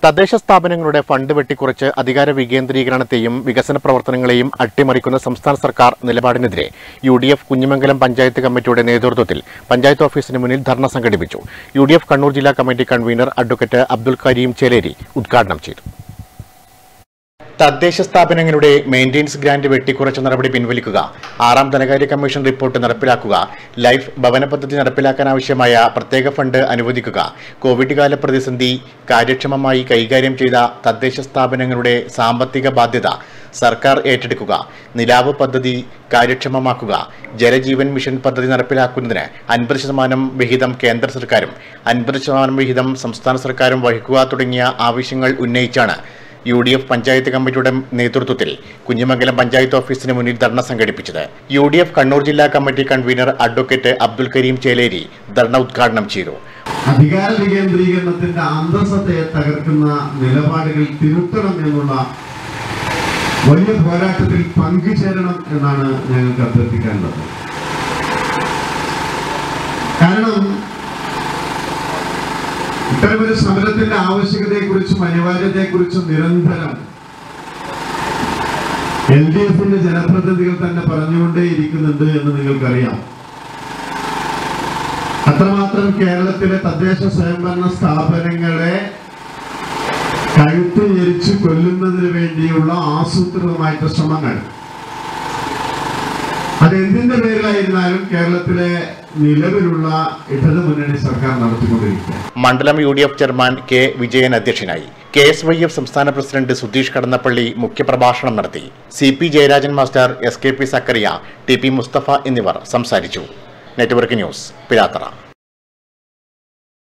തദ്ദേശ സ്ഥാപനങ്ങളുടെ ഫണ്ട് വെട്ടിക്കുറച്ച് അധികാര വികേന്ദ്രീകരണത്തെയും വികസന പ്രവർത്തനങ്ങളെയും അട്ടിമറിക്കുന്ന സംസ്ഥാന സർക്കാർ നിലപാടിനെതിരെ U D F Kunhimangalam panchayat കമ്മിറ്റിയുടെ നേതൃത്വത്തിൽ പഞ്ചായത്ത് ഓഫീസിന് മുന്നിൽ ധർണ സംഘടിപ്പിച്ചു യു ഡി എഫ് കണ്ണൂർ ജില്ലാ committee convener advocate Abdul Kareem Cheleri ഉദ്ഘാടനം ചെയ്തു തദ്ദേശ സ്ഥാപനങ്ങളുടെ മെയിൻ്റെനൻസ് ഗ്രാന്റ് വെട്ടിക്കുറച്ച നടപടി പിൻവലിക്കുക ആറാം ധനകാര്യ കമ്മീഷൻ റിപ്പോർട്ട് നടപ്പിലാക്കുക ലൈഫ് ഭവന പദ്ധതി നടപ്പിലാക്കാനാവശ്യമായ പ്രത്യേക ഫണ്ട് അനുവദിക്കുക കോവിഡ് കാല പ്രതിസന്ധി കാര്യക്ഷമമായി കൈകാര്യം ചെയ്ത തദ്ദേശ സ്ഥാപനങ്ങളുടെ സാമ്പത്തിക ബാധ്യത സർക്കാർ ഏറ്റെടുക്കുക നിലാവ് പദ്ധതി കാര്യക്ഷമമാക്കുക ജലജീവൻ മിഷൻ പദ്ധതി നടപ്പിലാക്കുന്നതിന് അൻപത് ശതമാനം വിഹിതം കേന്ദ്ര സർക്കാരും അൻപത് ശതമാനം വിഹിതം സംസ്ഥാന സർക്കാരും വഹിക്കുക തുടങ്ങിയ ആവശ്യങ്ങൾ ഉന്നയിച്ചാണ് യു ഡി എഫ് പഞ്ചായത്ത് കമ്മിറ്റിയുടെ നേതൃത്വത്തിൽ കുഞ്ഞിമംഗലം പഞ്ചായത്ത് ഓഫീസിന് മുന്നിൽ ധർണ സംഘടിപ്പിച്ചത് യു ഡി എഫ് കണ്ണൂർ ജില്ലാ committee convener advocate Abdul Kareem Cheleri dharna ഉദ്ഘാടനം ചെയ്തു അധികാര വികേന്ദ്രീകരണത്തിന്റെ അന്തസ്സത്തെ തകർക്കുന്ന നിലപാടുകൾ തിരുത്തണം എന്നുള്ള വലിയ പോരാട്ടത്തിൽ പങ്കുചേരണം എന്നാണ് ഞങ്ങൾക്ക് അഭ്യർത്ഥിക്കാനുള്ളത് കാരണം ഇത്തരമൊരു സമരത്തിന്റെ ആവശ്യകതയെക്കുറിച്ചും അനിവാര്യതയെക്കുറിച്ചും നിരന്തരം എൽ ഡി എഫിന്റെ ജനപ്രതിനിധികൾ തന്നെ പറഞ്ഞുകൊണ്ടേയിരിക്കുന്നുണ്ട് എന്ന് നിങ്ങൾക്കറിയാം അത്രമാത്രം കേരളത്തിലെ തദ്ദേശ സ്വയംഭരണ സ്ഥാപനങ്ങളെ കഴുത്ത് ഞെരിച്ച് കൊല്ലുന്നതിന് വേണ്ടിയുള്ള ആസൂത്രിതമായിട്ട് ശ്രമങ്ങൾ അതെന്തിന്റെ പേരിലായിരുന്നാലും കേരളത്തിലെ നിലവിലുള്ള ഇടതു മുന്നണി സർക്കാർ നടത്തിക്കൊണ്ടിരിക്കുക മണ്ഡലം U D F chairman K Vijayan അധ്യക്ഷനായി കെ എസ് വൈ എഫ് സംസ്ഥാന പ്രസിഡന്റ് സുധീഷ് കടന്നപ്പള്ളി മുഖ്യപ്രഭാഷണം നടത്തി C P Jayarajan master S K P Sakkariya T P Musthafa എന്നിവർ സംസാരിച്ചു നെറ്റ്വർക്ക് ന്യൂസ് പിലാത്തറ